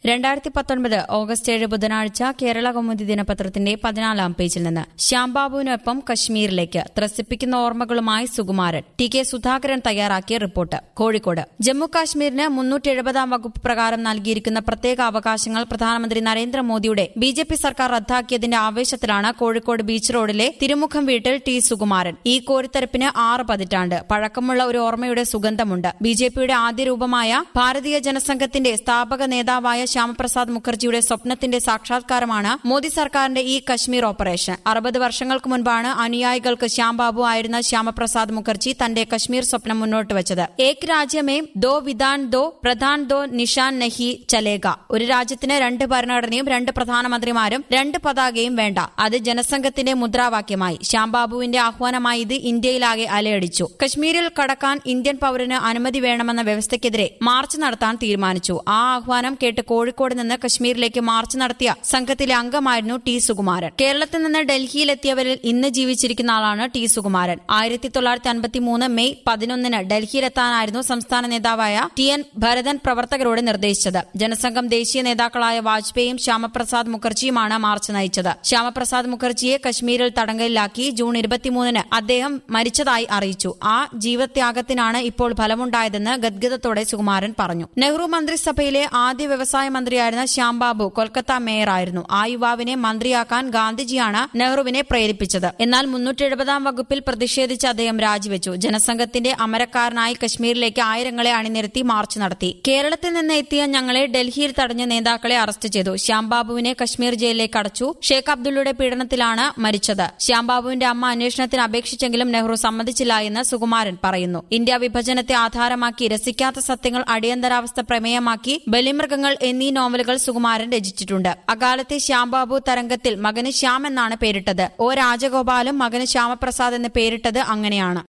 രണ്ടായിരത്തി പത്തൊൻപത് ഓഗസ്റ്റ് ഏഴ് ബുധനാഴ്ച കേരള കൗമുദി ദിനപത്രത്തിന്റെ പതിനാലാം പേജിൽ നിന്ന് ശ്യാംബാബുവിനൊപ്പം കശ്മീരിലേക്ക് ത്രസിപ്പിക്കുന്ന ഓർമ്മകളുമായി സുകുമാരൻ ടി കെ സുധാകരൻ തയ്യാറാക്കിയ റിപ്പോർട്ട് കോഴിക്കോട് ജമ്മു കാശ്മീരിന് മുന്നൂറ്റി എഴുപതാം വകുപ്പ് പ്രകാരം നൽകിയിരിക്കുന്ന പ്രത്യേക അവകാശങ്ങൾ പ്രധാനമന്ത്രി നരേന്ദ്രമോദിയുടെ ബി ജെ പി സർക്കാർ റദ്ദാക്കിയതിന്റെ ആവേശത്തിലാണ് കോഴിക്കോട് ബീച്ച് റോഡിലെ തിരുമുഖം വീട്ടിൽ ടി സുകുമാരൻ ഈ കോരിത്തരപ്പിന് ആറ് പതിറ്റാണ്ട് പഴക്കമുള്ള ഒരു ഓർമ്മയുടെ സുഗന്ധമുണ്ട് ബി ജെ പിയുടെ ആദ്യ രൂപമായ ഭാരതീയ ജനസംഘത്തിന്റെ സ്ഥാപക നേതാവായ ശ്യാമപ്രസാദ് മുഖർജിയുടെ സ്വപ്നത്തിന്റെ സാക്ഷാത്കാരമാണ് മോദി സർക്കാരിന്റെ ഈ കശ്മീർ ഓപ്പറേഷൻ അറുപത് വർഷങ്ങൾക്ക് മുൻപാണ് അനുയായികൾക്ക് ശ്യാംബാബു ആയിരുന്ന ശ്യാമപ്രസാദ് മുഖർജി തന്റെ കശ്മീർ സ്വപ്നം മുന്നോട്ട് വച്ചത് ഏക് രാജ്യമേ ദോ വിധാൻ ദോ പ്രധാൻ ദോ നിഷാൻ നഹി ചലേഗ ഒരു രാജ്യത്തിന് രണ്ട് ഭരണഘടനയും രണ്ട് പ്രധാനമന്ത്രിമാരും രണ്ട് പതാകയും വേണ്ട അത് ജനസംഘത്തിന്റെ മുദ്രാവാക്യമായി ശ്യാംബാബുവിന്റെ ആഹ്വാനമായി ഇത് ഇന്ത്യയിലാകെ അലയടിച്ചു കശ്മീരിൽ കടക്കാൻ ഇന്ത്യൻ പൌരന് അനുമതി വേണമെന്ന വ്യവസ്ഥയ്ക്കെതിരെ മാർച്ച് നടത്താൻ തീരുമാനിച്ചു ആ ആഹ്വാനം കേട്ട് കോഴിക്കോട് നിന്ന് കശ്മീരിലേക്ക് മാർച്ച് നടത്തിയ സംഘത്തിലെ അംഗമായിരുന്നു ടി സുകുമാരൻ കേരളത്തിൽ നിന്ന് ഡൽഹിയിലെത്തിയവരിൽ ഇന്ന് ജീവിച്ചിരിക്കുന്ന ആളാണ് ടി സുകുമാരൻ ആയിരത്തി തൊള്ളായിരത്തി അൻപത്തിമൂന്ന് മെയ് പതിനൊന്നിന് ഡൽഹിയിലെത്താനായിരുന്നു സംസ്ഥാന നേതാവായ ടി എൻ ഭരതൻ പ്രവർത്തകരോട് നിർദ്ദേശിച്ചത് ജനസംഘം ദേശീയ നേതാക്കളായ വാജ്പേയിയും ശ്യാമപ്രസാദ് മുഖർജിയുമാണ് മാർച്ച് നയിച്ചത് ശ്യാമപ്രസാദ് മുഖർജിയെ കശ്മീരിൽ തടങ്കലിലാക്കി ജൂൺ ഇരുപത്തിമൂന്നിന് അദ്ദേഹം മരിച്ചതായി അറിയിച്ചു ആ ജീവത്യാഗത്തിനാണ് ഇപ്പോൾ ഫലമുണ്ടായതെന്ന് ഗദ്ഗതത്തോടെ സുകുമാരൻ പറഞ്ഞു നെഹ്റു മന്ത്രിസഭയിലെ ആദ്യ വ്യവസായ മന്ത്രിയായിരുന്ന ശ്യാംബാബു കൊൽക്കത്ത മേയറായിരുന്നു ആ യുവാവിനെ മന്ത്രിയാക്കാൻ ഗാന്ധിജിയാണ് നെഹ്റുവിനെ പ്രേരിപ്പിച്ചത് എന്നാൽ മുന്നൂറ്റി എഴുപതാം വകുപ്പിൽ പ്രതിഷേധിച്ച് അദ്ദേഹം രാജിവെച്ചു ജനസംഘത്തിന്റെ അമരക്കാരനായി കശ്മീരിലേക്ക് ആയിരങ്ങളെ അണിനിരത്തി മാർച്ച് നടത്തി കേരളത്തിൽ നിന്ന് എത്തിയ ഞങ്ങളെ ഡൽഹിയിൽ തടഞ്ഞ നേതാക്കളെ അറസ്റ്റ് ചെയ്തു ശ്യാംബാബുവിനെ കശ്മീർ ജയിലിലേക്ക് അടച്ചു ഷേഖ് അബ്ദുള്ളയുടെ പീഡനത്തിലാണ് മരിച്ചത് ശ്യാംബാബുവിന്റെ അമ്മ അന്വേഷണത്തിന് അപേക്ഷിച്ചെങ്കിലും നെഹ്റു സമ്മതിച്ചില്ല എന്ന് സുകുമാരൻ പറയുന്നു ഇന്ത്യ വിഭജനത്തെ ആധാരമാക്കി രസിക്കാത്ത സത്യങ്ങൾ അടിയന്തരാവസ്ഥ പ്രമേയമാക്കി ബലിമൃഗങ്ങൾ എന്നീ നോവലുകൾ സുകുമാരൻ രചിച്ചിട്ടുണ്ട് അകാലത്തെ ശ്യാംബാബു തരംഗത്തിൽ മകന് ശ്യാം എന്നാണ് പേരിട്ടത് ഒ രാജഗോപാലും മകന് ശ്യാമപ്രസാദ് എന്ന് പേരിട്ടത് അങ്ങനെയാണ്